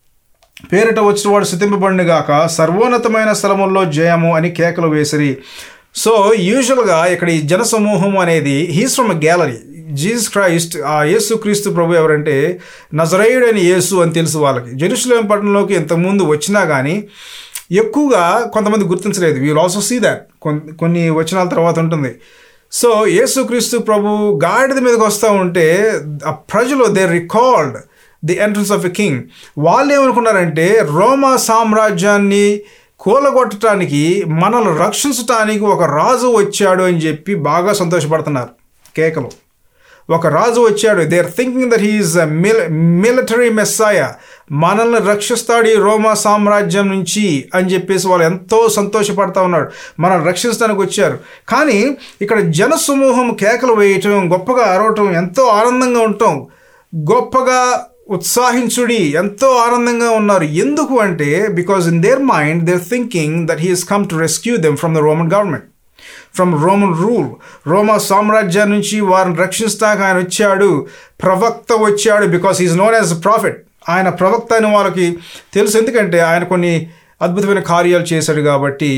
Speaker 1: పేరిట వచ్చిన వాడు స్థుతింపబడిన గాక సర్వోన్నతమైన స్థలముల్లో జయము అని కేకలు వేసిరి సో యూజువల్గా ఇక్కడ ఈ జనసమూహం అనేది he's from a gallery Jesus Christ ఆ యేసు క్రీస్తు ప్రభు ఎవరంటే నజరేయుడని యేసు అని తెలుసు వాళ్ళకి జెరూసలేం పట్టణంలోకి ఇంతకుముందు వచ్చినా కానీ ఎక్కువగా కొంతమంది గుర్తించలేదు వీల్ ఆల్సో సీ దాట్ కొన్ని వచనాల తర్వాత ఉంటుంది సో యేసుక్రీస్తు ప్రభు గాడిద మీదకి వస్తూ ఉంటే ఆ ప్రజలు they recalled the entrance of a king వాళ్ళు ఏమనుకున్నారంటే రోమా సామ్రాజ్యాన్ని కూలగొట్టడానికి మనల్ని రక్షించటానికి ఒక రాజు వచ్చాడు అని చెప్పి బాగా సంతోషపడుతున్నారు కేకలు ఒక రాజు వచ్చాడు they are thinking that he's మిల్ మిలిటరీ మెస్సాయ మనల్ని రక్షిస్తాడు ఈ రోమా సామ్రాజ్యం నుంచి అని చెప్పేసి వాళ్ళు ఎంతో సంతోషపడతా ఉన్నాడు మనల్ని రక్షించడానికి వచ్చారు కానీ ఇక్కడ జనసమూహం కేకలు వేయటం గొప్పగా అరవటం ఎంతో ఆనందంగా ఉండటం గొప్పగా ఉత్సాహించుడి ఎంతో ఆనందంగా ఉన్నారు ఎందుకు అంటే because in their mind their thinking that he's come to rescue them from the Roman government from Roman rule రోమా సామ్రాజ్యం నుంచి వారిని రక్షిస్తాక ఆయన వచ్చాడు ప్రవక్త వచ్చాడు because is known as prophet ఆయన ప్రవక్త అని వాళ్ళకి తెలుసు ఎందుకంటే ఆయన కొన్ని అద్భుతమైన కార్యాలు చేశాడు కాబట్టి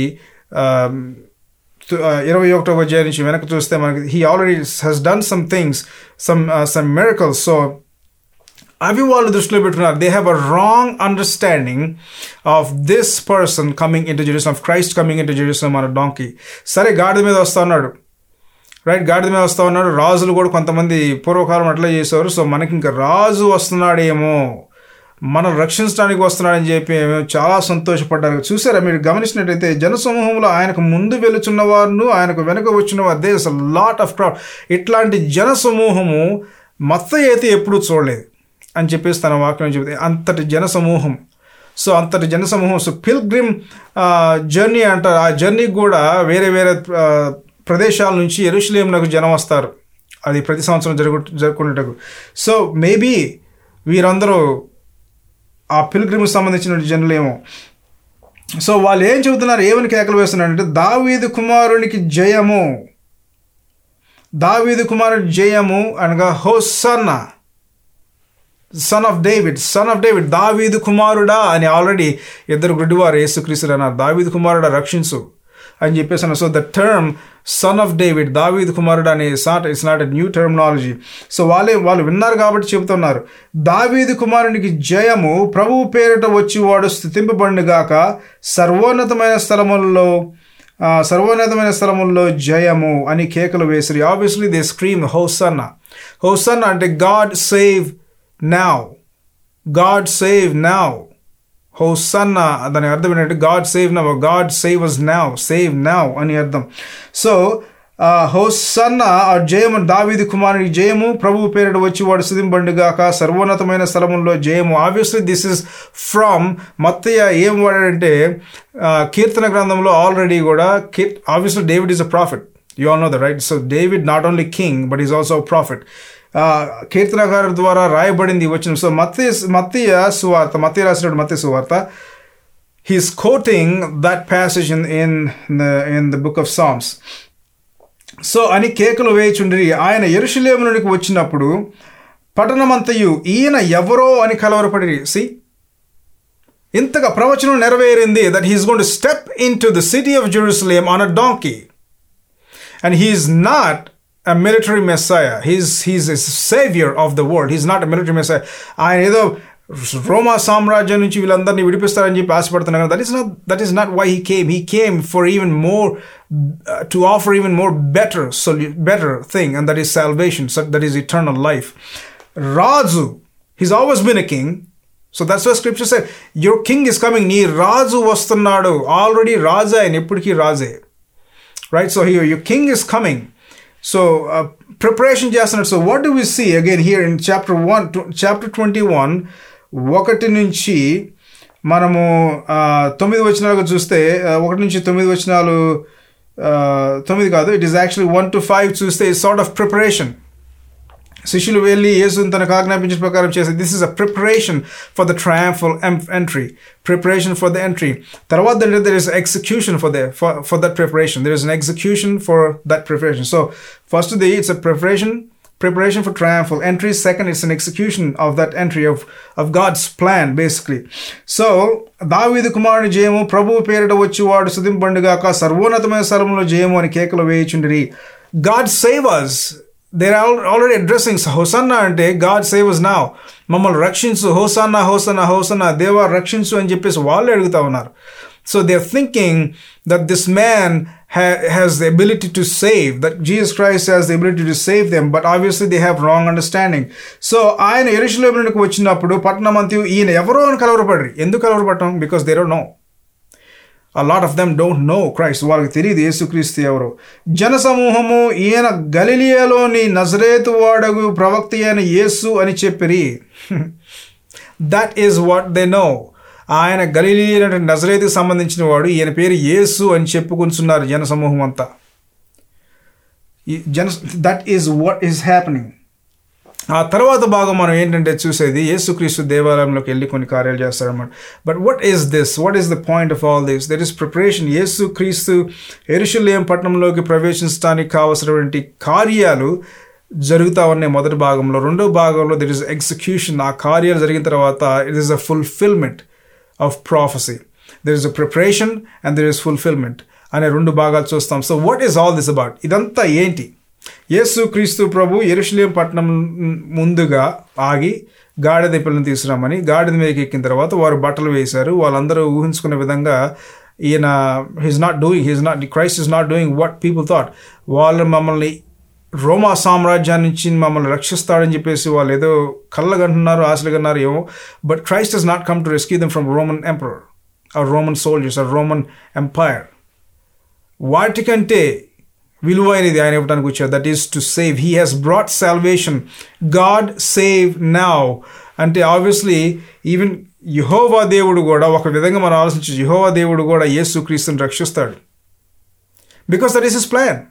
Speaker 1: ఇరవై ఒకటో అధ్యాయం నుంచి వెనక్కి చూస్తే మనకి he already he's done some things some some miracles so అవి వాళ్ళు దృష్టిలో పెట్టుకున్నారు they have a wrong understanding of this person coming into Jerusalem of Christ coming into Jerusalem మన డాంకీ సరే గాడిద మీద వస్తా ఉన్నాడు రైట్ గాడిద మీద వస్తా ఉన్నాడు రాజులు కూడా కొంతమంది పూర్వకాలం అట్లా చేసేవారు సో మనకి ఇంకా రాజు వస్తున్నాడేమో మనం రక్షించడానికి వస్తున్నాడని చెప్పి మేము చాలా సంతోషపడ్డారు చూసారా మీరు గమనించినట్టయితే జనసమూహంలో ఆయనకు ముందు వెలుచున్న వారును ఆయనకు వెనుక వచ్చిన వారు దే లాట్ ఆఫ్ క్రౌడ్ ఇట్లాంటి జనసమూహము మత్త అయితే ఎప్పుడూ చూడలేదు అని చెప్పేసి తన వాక్యం చెబితే అంతటి జనసమూహం సో అంతటి జనసమూహం సో పిల్గ్రిమ్ జర్నీ అంటారు ఆ జర్నీకి కూడా వేరే వేరే ఆ, ప్రదేశాల నుంచి ఎరుషులేమునకు జనం వస్తారు అది ప్రతి సంవత్సరం జరుగు జరుపుకునేటకు సో మేబీ వీరందరూ ఆ పిల్గ్రిమ్కి సంబంధించిన జనులేమో సో వాళ్ళు ఏం చెబుతున్నారు ఏమని కేకలు వేస్తున్నారంటే దావీదు కుమారునికి జయము దావీదు కుమారుడు జయము అనగా hosanna son of David son of David దావీదు కుమారుడా అని ఆల్రెడీ ఇద్దరు గుడ్డివారు యేసుక్రీస్తుడు అన్నారు దావీదు కుమారుడా రక్షించు అని చెప్పేసి అన్నారు so the term son of David దావీదు కుమారుడు అనే సాట్ it's not a new terminology so వాళ్ళే వాళ్ళు విన్నారు కాబట్టి చెబుతున్నారు దావీదు కుమారునికి జయము ప్రభువు పేరిట వచ్చి వాడు స్థుతింపబడినగాక సర్వోన్నతమైన స్థలములలో ఆ, సర్వోన్నతమైన స్థలముల్లో జయము అని కేకలు వేసిరి obviously they scream hosanna hosanna అంటే God save now God save now hosanna దాని అర్థం ఏంటంటే God save now God save us now save now అని అర్థం సో హోసన్న ఆ జయము దావీది కుమారుని జయము ప్రభువు పేరిట వచ్చి వాడు సిదింబండుగాక సర్వోన్నతమైన స్థలములో జయము ఆబ్వియస్లీ దిస్ ఇస్ ఫ్రమ్ మత్తయ్య ఏం వాడాడంటే ఆ, కీర్తన గ్రంథంలో ఆల్రెడీ కూడా obviously David is a prophet you all know the right so David not only king but is also prophet కీర్తనగారు ద్వారా రాయబడింది వచ్చిన సో మత్తయ్య మత్తయ్య సువార్త మత్తయ్య రాసినటువంటి మత్తయ్య సువార్త he's quoting that passage in in the in the book of Psalms. So అని కేకలు వేయుచుండ్రి ఆయన ఎరుషులేము నుండికి వచ్చినప్పుడు పట్టణమంతయు ఈయన ఎవరో అని కలవరపడి సి ఇంతగా ప్రవచనం నెరవేరింది that he's gone to step in to the city of Jerusalem on a donkey and he's not a military messiah. He's he's a savior of the world. He's not a military messiah. ఆయన ఏదో రోమా సామ్రాజ్యం నుంచి వీళ్ళందరినీ విడిపిస్తారని చెప్పి ఆశపడుతున్నారు that is not that is not why he came he came for even more to offer even more better సొల్యూ better thing and that is salvation that is eternal life రాజు he's always been a king so that's why scripture say your king is coming నీ రాజు వస్తున్నాడు ఆల్రెడీ రాజు ఆయన ఎప్పటికీ రాజే right so here your king is coming so uh, preparation చేస్తున్నాడు so what do we see again here in chapter 1 to, chapter 21 ఒకటి నుంచి మనము ఆ, తొమ్మిది వచనాలుగా చూస్తే ఆ, ఒకటి నుంచి తొమ్మిది వచనాలు ఆ, తొమ్మిది కాదు it is actually one two five చూస్తే సార్ట్ ఆఫ్ ప్రిపరేషన్ శిష్యులు వెళ్ళి యేసుని తనకు ఆజ్ఞాపించిన ప్రకారం చేసి this is a preparation for the triumphal entry preparation for the entry తర్వాత there is execution for the for that preparation there is an execution for that preparation so first the it's a preparation preparation for triumphal entry second it's an execution of that entry of of god's plan basically so దావీదు కుమారుని జయము ప్రభువు పేరిట వచ్చి వాడు సుదింపండుగాక సర్వోన్నతమైన స్థలంలో జయము అని కేకలు వేయుచుండిరి God save us there already addressing హోసన్నా అంటే గాడ్ సేవ్ అస్ నౌ మమ్మల్ని రక్షించు హోసన్నా హోసన్నా హోసన్నా దేవా రక్షించు అని చెప్పేసి వాళ్ళు అడుగుతా ఉన్నారు so they are thinking that this man has the ability to save, that Jesus Christ has the ability to save them, but obviously they have wrong understanding. So ఆయన ఎరుషులేమునికి వచ్చినప్పుడు పట్టణం అంతా ఈయన ఎవరో అని కలవరపడ్రి ఎందుకు కలవరపడటం because they don't know a lot of them don't know Christ వాళ్ళకి తెలియదు యేసుక్రీస్తు ఎవరు జన సమూహము ఈయన గలిలియాలోని నజరేతు వాడగు ప్రవక్త అయిన యేసు అని చెప్పిరి that is what they know ఆయన గలిలీ నజరేతుకు సంబంధించిన వాడు ఈయన పేరు యేసు అని చెప్పుకుంటున్నారు జన సమూహం అంతా ఈ జన that is what is happening ఆ తర్వాత భాగం మనం ఏంటంటే చూసేది యేసుక్రీస్తు దేవాలయంలోకి వెళ్ళి కొన్ని కార్యాలు చేస్తారన్నమాట but what is this what is the point of all this that is preparation యేసు క్రీస్తు ఎరుషులేం పట్టణంలోకి ప్రవేశించడానికి కావలసినటువంటి కార్యాలు జరుగుతా ఉన్నాయి మొదటి భాగంలో రెండో భాగంలో దట్ ఈస్ ఎగ్జిక్యూషన్ ఆ కార్యాలు జరిగిన తర్వాత it is a fulfilment of prophecy there is a preparation and there is fulfilment అనే రెండు భాగాలు చూస్తాం so what is all this about ఇదంతా ఏంటి యేసు క్రీస్తు ప్రభు ఎరుషులేం పట్టణం ముందుగా ఆగి గాడిద పిల్లని తీసుకురామని గాడిద మీదకి ఎక్కిన తర్వాత వారు బట్టలు వేశారు వాళ్ళందరూ ఊహించుకునే విధంగా ఈయన he's not doing he's not Christ is not doing what people thought వాళ్ళు మమ్మల్ని రోమా సామ్రాజ్యాన్ని నుంచి మమ్మల్ని రక్షిస్తాడని చెప్పేసి వాళ్ళు ఏదో కళ్ళగంటున్నారు ఆశలుగన్నారు ఏమో but Christ is not come to rescue them from Roman emperor or Roman soldiers or Roman empire వాటికంటే విలువైనది ఆయన ఇవ్వడానికి వచ్చారు that is to save he has brought salvation God save now అంటే ఆబ్వియస్లీ ఈవెన్ యహోవా దేవుడు కూడా ఒక విధంగా మనం ఆలోచించి యహోవా దేవుడు కూడా యేసు క్రీస్తుని రక్షిస్తాడు because that is his plan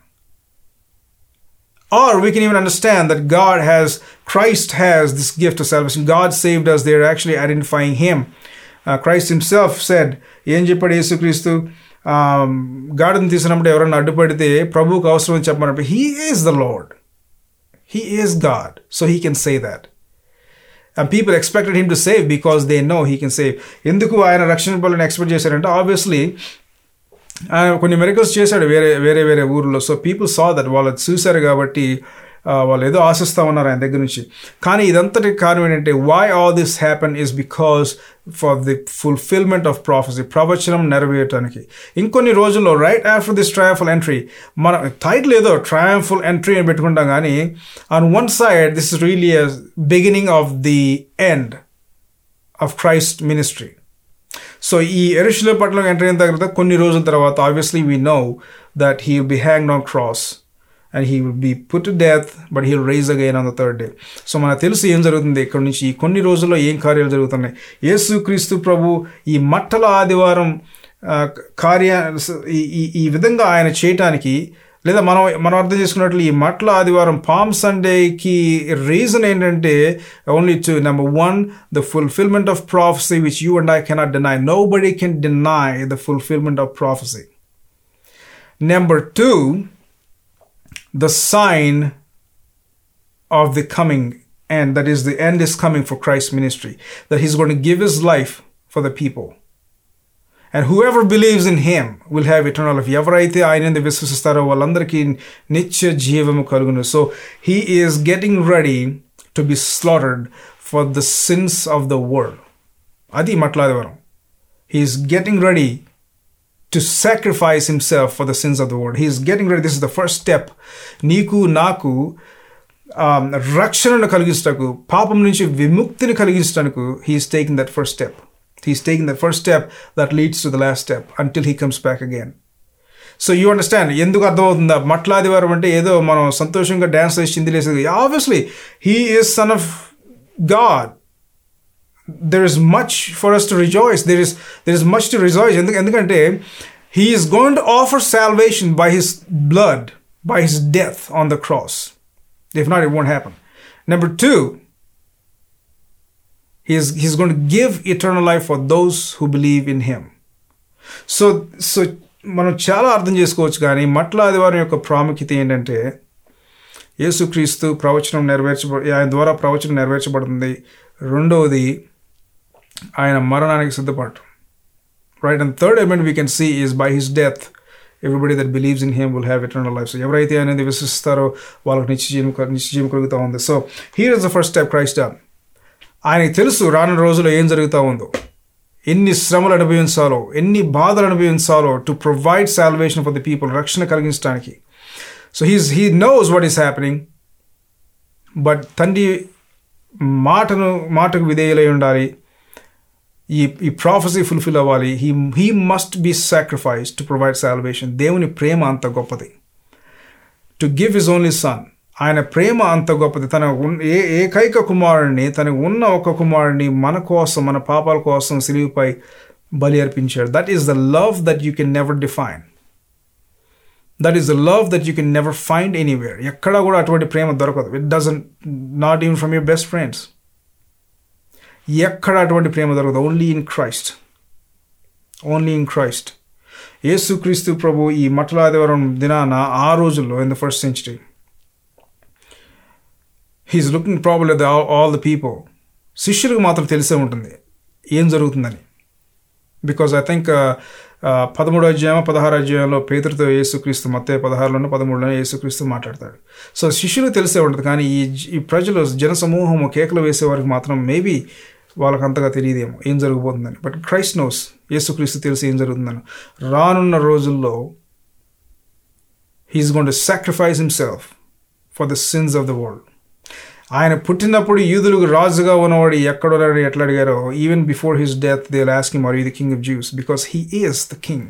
Speaker 1: Or we can even understand that God has, Christ has this gift of salvation. God saved us. They're actually identifying Him. Uh, Christ Himself said, ఏం చెప్పాడు యేసుక్రీస్తు గాడిని తీసినప్పుడు ఎవరైనా అడ్డుపడితే ప్రభువుకు అవసరం అని చెప్పమన్నప్పుడు he is the Lord he is God so he can say that and people expected him to save because they know he can save ఎందుకు ఆయన రక్షణ పనులను ఎక్స్పెక్ట్ చేశారంటే ఆబ్వియస్లీ ఆయన కొన్ని మెరికల్స్ చేశాడు వేరే వేరే వేరే ఊర్లో సో పీపుల్ సా దట్ వాళ్ళు చూశారు కాబట్టి వాళ్ళు ఏదో ఆశిస్తూ ఉన్నారు ఆయన దగ్గర నుంచి కానీ ఇదంతటి కారణం ఏంటంటే why all this happen is because for the fulfilment of prophecy ప్రవచనం నెరవేయటానికి ఇంకొన్ని రోజుల్లో right after this triumphal entry మన టైటిల్ ఏదో ట్రయాంఫుల్ ఎంట్రీ అని పెట్టుకుంటాం కానీ on one side this is really beginning of the end of Christ ministry so ఈ ఎరుషుల పట్ల ఎంటర్ అయిన తర్వాత కొన్ని రోజుల తర్వాత obviously we know that he be hang on cross and he will be put to death but he will rise again on the third day so మనకు తెలుసు ఏం జరుగుతుంది ఇక్కడ నుంచి ఈ కొన్ని రోజుల్లో ఏం కార్యాలు జరుగుతున్నాయి యేసు క్రీస్తు ప్రభు ఈ మట్టల ఆదివారం ఆ, కార్య ఈ ఈ- ఈ విధంగా ఆయన చేయటానికి లేదా మనం మనం అర్థం చేసుకున్నట్లు ఈ మట్ల ఆదివారం పామ్ సండేకి రీజన్ ఏంటంటే only to number one the fulfilment of prophecy which you and I cannot deny nobody can deny the fulfilment of prophecy number two the sign of the coming end that is the end is coming for christ's ministry that he's going to give his life for the people and whoever believes in him will have eternal life ఎవరైతే ఆయన విశ్వసిస్తారో వాళ్ళందరికీ నిత్య జీవము కలుగును so he is getting ready to be slaughtered for the sins of the world అది మట్లాదివరం he's getting ready to sacrifice himself for the sins of the world. He is getting ready. This is the first step. నీకు నాకు um, రక్షణను కలిగించటకు పాపం నుంచి విముక్తిని కలిగించటకు he's taking that first step he's taking that first step that leads to the last step until he comes back again so you understand ఎందుకు అర్థమవుతుందా మట్లాదివారం అంటే ఏదో మనం సంతోషంగా డ్యాన్స్ వేసి చిందిలేసేది obviously he is son of God there is much for us to rejoice. There is there is much to rejoice. ఎందు- ఎందుకంటే he is going to offer salvation by his blood, by his death on the cross. If not, it won't happen. Number two, he is he's going to give eternal life for those who believe in him. So so మనం చాలా అర్థం చేసుకోవచ్చు కానీ మట్ల ఆదివారం యొక్క ప్రాముఖ్యత ఏంటంటే యేసుక్రీస్తు ప్రవచనం నెరవేర్చబ ఆయన ద్వారా ప్రవచనం నెరవేర్చబడుతుంది రెండవది ఆయన మరణానికి సిద్ధపడటం right and third element we can see is by his death everybody that believes in him will have eternal life so ఎవరైతే అనేది విశ్వసిస్తారో వాళ్ళకి నిత్యజీవం నిత్యజీవం కలుగుతూ ఉంది సో here is the first step Christ done ఆయనకి తెలుసు రానున్న రోజుల్లో ఏం జరుగుతూ ఉందో ఎన్ని శ్రమలు అనుభవించాలో ఎన్ని బాధలు అనుభవించాలో to provide salvation for the people రక్షణ కలిగించడానికి so he's he knows what is happening but తండ్రి మాటను మాటకు విధేయులై ఉండాలి ఈ ఈ ప్రాఫెసీ ఫుల్ఫిల్ అవ్వాలి he he must be sacrifice to provide salvation దేవుని ప్రేమ అంత గొప్పది to give his only son ఆయన ప్రేమ అంత గొప్పది తన ఉన్- ఏ ఏకైక కుమారుడిని తనకు ఉన్న ఒక కుమారుడిని మన కోసం మన పాపాల కోసం సిలువుపై బలి అర్పించాడు that is the love that you can never define that is the love that you can never find anywhere ఎక్కడా కూడా అటువంటి ప్రేమ దొరకదు it doesn't not even from your best friends ఎక్కడ అటువంటి ప్రేమ దొరకదు only in Christ only in Christ యేసుక్రీస్తు ప్రభు ఈ మఠలాదివారం దినాన ఆ రోజుల్లో in the first century he's looking problem the all the people శిష్యులకు మాత్రం తెలిసే ఉంటుంది ఏం జరుగుతుందని బికాజ్ ఐ థింక్ పదమూడు అధ్యాయం పదహారు అధ్యాయంలో పేతుడితో యేసుక్రీస్తు మొత్తం పదహారులోనూ పదమూడులోనే యేసుక్రీస్తు మాట్లాడతాడు సో శిష్యులు తెలిసే ఉంటుంది కానీ ఈ ఈ ప్రజలు జనసమూహము కేకలు వేసేవారికి మాత్రం మేబీ వాళ్ళకి అంతగా తెలియదేమో ఏం జరగబోతుందని బట్ క్రైస్ట్ నోస్ యేసుక్రీస్తు తెలిసి ఏం జరుగుతుందని రానున్న రోజుల్లో he's gone to sacrifice himself for the sins of the world ఆయన పుట్టినప్పుడు యూదులకు రాజుగా ఉన్నవాడు ఎక్కడున్నాడు ఎట్లా అడిగారో even before his death they ask him are you the king of Jews because he is the king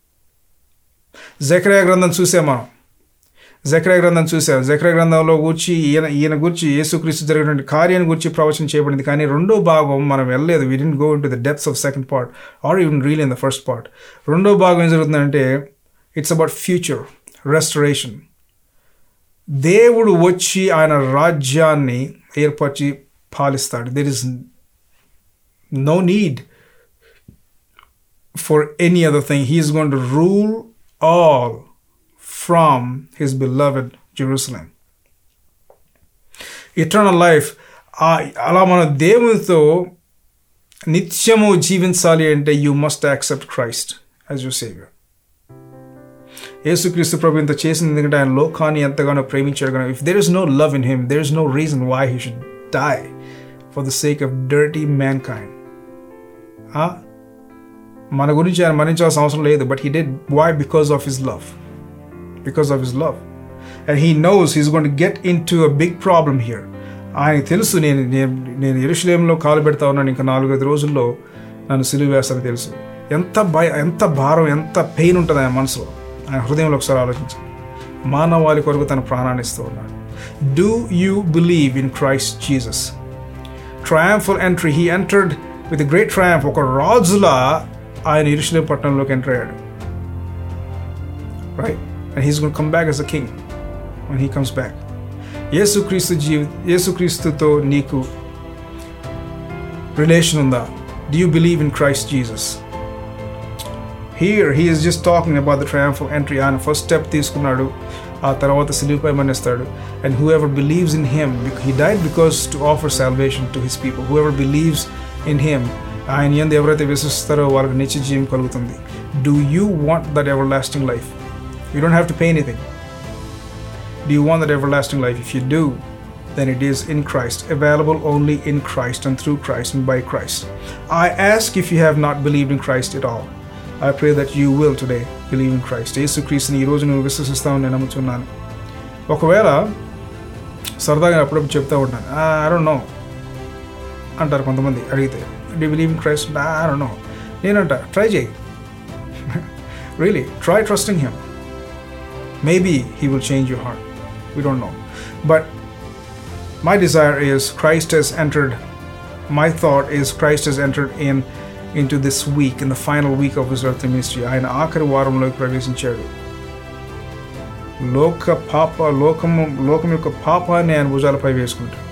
Speaker 1: జకరియా గ్రంథం చూసాం మనం జకరియా గ్రంథం చూసాం జకరియా గ్రంథంలో కూర్చి ఈయన ఈయన గురించి యేసుక్రీస్తు జరిగినటువంటి కార్యాన్ని గురించి ప్రవచనం చేయబడింది కానీ రెండో భాగం మనం వెళ్ళలేదు we didn't go in to the depths of second part or even real in the first part రెండో భాగం ఏం జరుగుతుందంటే ఇట్స్ అబౌట్ ఫ్యూచర్ రెస్టరేషన్ దేవుడు వచ్చి ఆయన రాజ్యాన్ని ఏర్పరిచి పాలిస్తాడు there is no need for any other thing he's gone to rule all from his beloved Jerusalem eternal life అలా మన దేవునితో నిత్యము జీవించాలి అంటే you must accept Christ as you saviour యేసుక్రీస్తు ప్రభు ఇంత చేసింది ఎందుకంటే ఆయన లోకాన్ని ఎంతగానో ప్రేమించాడు కానీ if there is no love in him there is no reason why he should die for the sake of dirty mankind మన గురించి ఆయన మరణించాల్సిన అవసరం లేదు but he dead why because of his love because of his love and he knows he's gone to get in to a big problem here ఆయనకి తెలుసు నేను నేను నేను ఎరుషులేంలో కాలు పెడతా ఉన్నాను ఇంకా నాలుగైదు రోజుల్లో నన్ను సిలువ వేస్తానని తెలుసు ఎంత భయ ఎంత భారం ఎంత పెయిన్ ఉంటుంది ఆయన మనసులో ఆయన హృదయంలో ఒకసారి ఆలోచించండి మానవాళి కొరకు తన ప్రాణాన్ని ఇస్తూ ఉన్నాడు do you believe in Christ Jesus triumphal entry he entered with great triumph ఒక రాజులా ఆయన ఇరుషులేం పట్టణంలోకి ఎంటర్ అయ్యాడు right and he's good come back as a king when he comes back యేసుక్రీస్తు జీవి యేసుక్రీస్తుతో నీకు రిలేషన్ ఉందా do you believe in Christ Jesus here he is just talking about the triumphal entry ఆయన ఫస్ట్ స్టెప్ తీసుకున్నాడు ఆ తర్వాత సిలువుపై మన్నిస్తాడు and whoever believes in him he died because to offer salvation to his people whoever believes in him ఆయన ఎందు ఎవరైతే విశ్వసిస్తారో వాళ్ళకి నిత్య జీవం కలుగుతుంది do you want that everlasting life you don't have to pay anything Do you want that everlasting life? If you do, then it is in Christ, available only in Christ and through Christ and by Christ. I ask if you have not believed in Christ at all. I pray that you will today believe in Christ. యేసుక్రీస్తుని ఈ రోజు నువ్వు విశ్వసిస్తావని నేను నమ్ముతున్నాను ఒకవేళ సరదాగా అప్పుడప్పుడు చెప్తా ఉంటాను ఐ డోంట్ నో అంటారు కొంతమంది అడిగితే do believe in Christ I don't know నేనంట ట్రై చేయి really try trusting him maybe he will change your heart we don't know but my desire is christ has entered my thought is christ has entered in into this week in the final week of his earthly ministry ఆయన ఆఖరి వారంలోకి ప్రవేశించాడు లోక పాప లోకము లోకం యొక్క పాపాన్ని ఆయన భుజాలపై వేసుకుంటాడు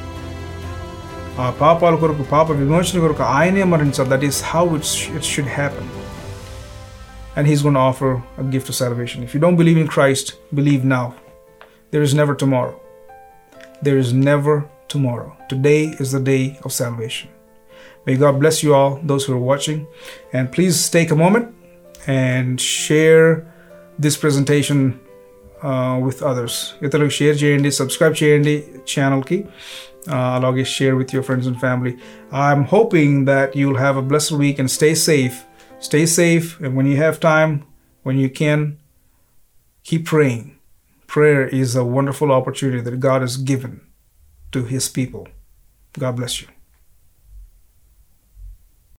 Speaker 1: ఆ పాపాల కొరకు పాప విమోచన కొరకు ఆయనే మరణించాలి that is how it's it should happen and he's going to offer a gift of salvation. If you don't believe in Christ, believe now. There is never tomorrow. There is never tomorrow. Today is the day of salvation. May God bless you all, those who are watching. And please take a moment and share this presentation uh, with others. ఇతరులకు షేర్ చేయండి సబ్స్క్రైబ్ చేయండి ఛానల్కి అలాగే share with your friends and family I'm hoping that you will have a blessed week and stay safe Stay safe, and when you have time, when you can, keep praying. Prayer is a wonderful opportunity that God has given to His people. God bless you.